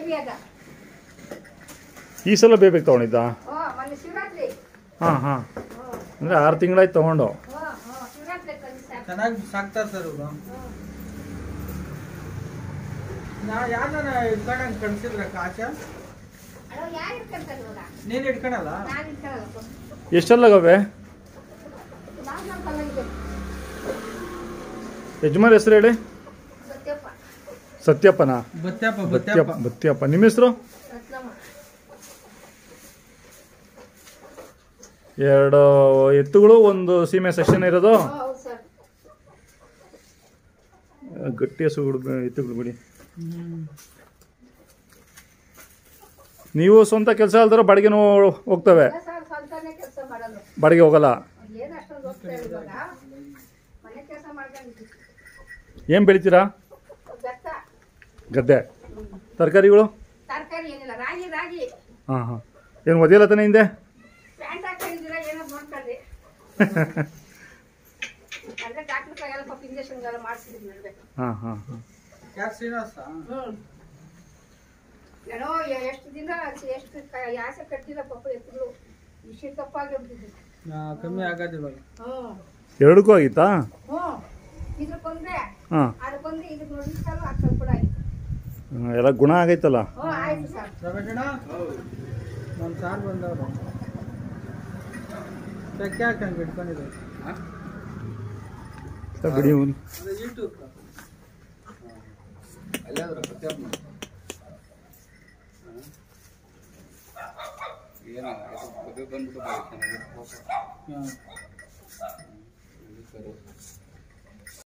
ಬೇಬಿಯಾಗ ಈ ಸಲ ಬೇಬೇಕು ತೊಗೊಂಡಿದ್ದ ಹ್ಞೂ ಮೊನ್ನೆ ಶಿವರಾತ್ರಿ ಹಾಂ ಹಾಂ ಹ್ಞೂ ಅಂದರೆ ಆರು ತಿಂಗಳಾಯ್ತು ತೊಗೊಂಡು ಹ್ಞೂ ಹ್ಞೂ ಶಿವರಾತ್ರಿ ತಂದು ಸಾಕು ಚೆನ್ನಾಗಿ ಸಾಕ್ತಾರೆ ಸರ್ ಇವರು ಹ್ಞೂ ನಾ ಯಾರನ್ನ ಇಟ್ಕೊಂಡಂಗೆ ಕಳ್ಸಿದ್ರ ಕಾಚ ಅಣ್ಣ ಯಾರು ಇಟ್ಕೊಂತಾರೆ ಇವಾಗ ನೀನು ಇಟ್ಕೊಳಲ್ಲ ನಾನು ಇಟ್ಕೊಳ್ಳಲ್ಲ ಎಷ್ಟೆಲ್ಲಾಗವೆ ನಾವು ನಮ್ಮ ಕಲ್ಲಂಗೆ ಯಜಮಾನ್ ಹೆಸರು ಹೇಳಿ ಸತ್ಯಪ್ಪ ಸತ್ಯಪ್ಪನ ಬತ್ಯಪ್ಪ ಬತ್ಯಪ್ಪ ಬತ್ಯಪ್ಪ ಬತ್ಯಪ್ಪ ನಿಮ್ಮ ಹೆಸರು ರತ್ನಮ್ಮ ಎರಡು ಎತ್ತುಗಳು ಒಂದು ಸೀಮೆ ಸೆಕ್ಷನ್ ಇರೋದು ಹ್ಞೂ ಹೌದು ಸರ್ ಗಟ್ಟಿ ಹಸುಗಳು ಬೆ- ಎತ್ತುಗಳು ಬಿಡಿ ಹ್ಮ್. ನೀವು ಸ್ವಂತ ಕೆಲಸ ಅಲ್ದಾರ ಬಾಡಿಗೆನೂ ಹೋಗ್ತವೆ ಇಲ್ಲ ಸರ್ ಸ್ವಂತನೇ ಕೆಲಸ ಮಾಡೋದು ಬಾಡಿಗೆ ಹೋಗಲ್ಲ ಏನು ಅಷ್ಟೊಂದು ಹೋಗ್ತಾ ಇವಾಗ ಮನೆ ಕೆಲಸ ಮಾಡ್ಕೊಂಡಿದ್ದೀವಿ ಏನು ಬೆಳಿತೀರಾ ಬೆತ್ತ ಗದ್ದೆ ತರಕಾರಿಗಳು ತರಕಾರಿ ಏನಿಲ್ಲ ರಾಗಿ ರಾಗಿ ಹಾಂ ಹಾಂ ಏನು ಒದಿಯಲ್ಲ ತಾನೆ ಹಿಂದೆ ಪ್ಯಾಂಟ್ ಹಾಕೊಂಡಿದ್ದೀರ ಏನೋ ನೋಡ್ಕೊಳ್ಳಿ ಅಂದ್ರೆ ಡಾಕ್ಟರ್ ಕೈಯೆಲ್ಲ ಪಾಪ ಇಂಜೆಕ್ಷನ್ ಎಲ್ಲ ಮಾಡಿಸಿದ್ವಿ ನೋಡ್ಬೇಕು ಹಾಂ ಹಾಂ ಹಾಂ ಯಾರು ಶ್ರೀನಿವಾಸ ಹ್ಞೂ ಏನೋ ಎ- ಎಷ್ಟು ದಿನ ಎಷ್ಟು ಕ- ಯಾಸೆ ಕಟ್ಟಿಲ್ಲ ಪಾಪ ಎತ್ತುಗಳು ಇಷ್ಟು ತಪ್ಪಾಗಿಬಿಟ್ಟಿದ್ದು ಆ, ಕಮ್ಮಿ ಆಗೋದಿಲ್ಲ ಹ್ಞೂ ಎರಡಕ್ಕೂ ಆಗಿತ್ತಾ ಹ್ಞೂ ಇದ್ರ ಬಂದ್ರೆ ಹಾಂ ಅದು ಬಂದ್ರೆ ಇದಕ್ಕೆ ನೋಡಿ ಸಾಲು ಹಾಕಲ್ ಕೂಡ ಆಯ್ತು ಎಲ್ಲ ಗುಣ ಆಗೈತಲ್ಲ ಹ್ಞೂ ಆಯ್ತು ಸರ್ ರಮೇಶಣ್ಣ ನಮ್ಮ ಸಾರ್ ಬಂದವರು ಚಕ್ಕೆ ಹಾಕಂಗೆ ಇಟ್ಕೊಂಡಿದ್ದಾರೆ ಬಿಡಿ ಇವ್ನು. ಅದು ಯೂಟ್ಯೂಬ್ ಅಲ್ಲಾದ್ರ ಪ್ರತ್ಯೇಕ ಏನ ಬಂದ್ಬಿಟ್ಟು ಹಾಂ ಸರಿ